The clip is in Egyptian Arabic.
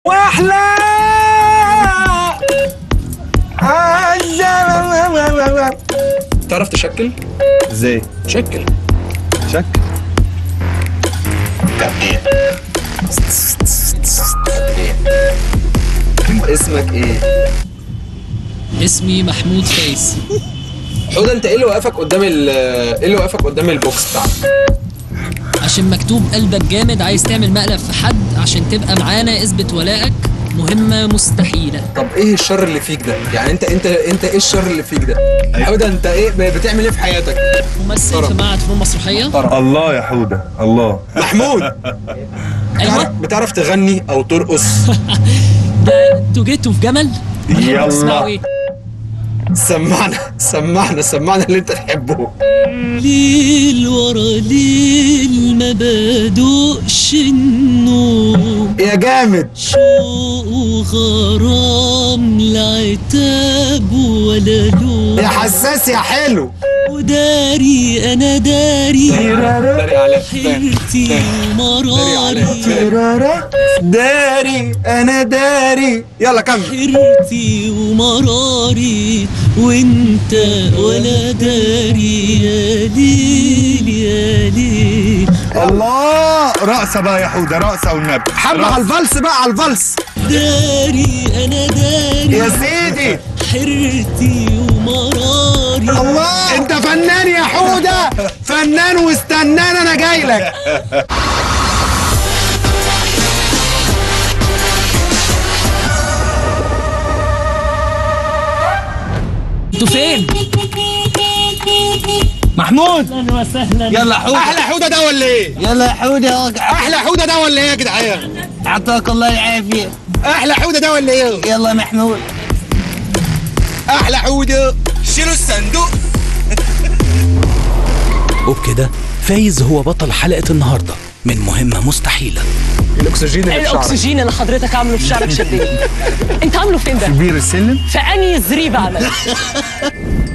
واحلى تعرف تشكل؟ ازاي شكل شك اسمك ايه اسمي محمود فايز حوده انت ايه اللي وقفك قدام ال ايه اللي وقفك قدام البوكس بتاعك؟ عشان مكتوب قلبك جامد عايز تعمل مقلب في حد عشان تبقى معانا اثبت ولائك مهمة مستحيلة طب ايه الشر اللي فيك ده؟ يعني انت انت انت ايه الشر اللي فيك ده؟ حوده انت ايه ب- بتعمل ايه في حياتك؟ ممثل طرب. في معهد فنون مسرحية الله يا حوده الله محمود ايوه بتعرف, بتعرف تغني او ترقص؟ ده انتوا جيتوا في جمل يلا. اسمعوا ايه سمعنا سمعنا سمعنا اللي انت تحبه ليل ورا ليل ما بدوقش النوم يا جامد شوق وغرام لا عتاب ولا لوم يا حساس يا حلو وداري انا داري داري عليك حيرتي ومراري داري انا داري يلا كمل حيرتي ومراري وانت ولا داري يا ليل يا ليل الله رقصه بقى يا حوده رقصه والنبي حبة على الفلس بقى على الفلس داري انا داري يا سيدي حيرتي ومراري الله انت فنان يا حودة فنان واستنان انا جاي لك انتوا فين؟ محمود اهلا وسهلا يلا حوده احلى حودة ده ولا ايه يلا يا حوده احلى حودة ده ولا ايه يا جدعان اعطاك الله العافيه احلى حودة ده ولا ايه يلا محمود احلى حودة شيلوا الصندوق وبكده فايز هو بطل حلقة النهاردة من مهمة مستحيلة الاكسجين اللي في شعرك الاكسجين اللي حضرتك عامله في شعرك شدني انت عامله فين ده بير السلم في انهي زريبه عمل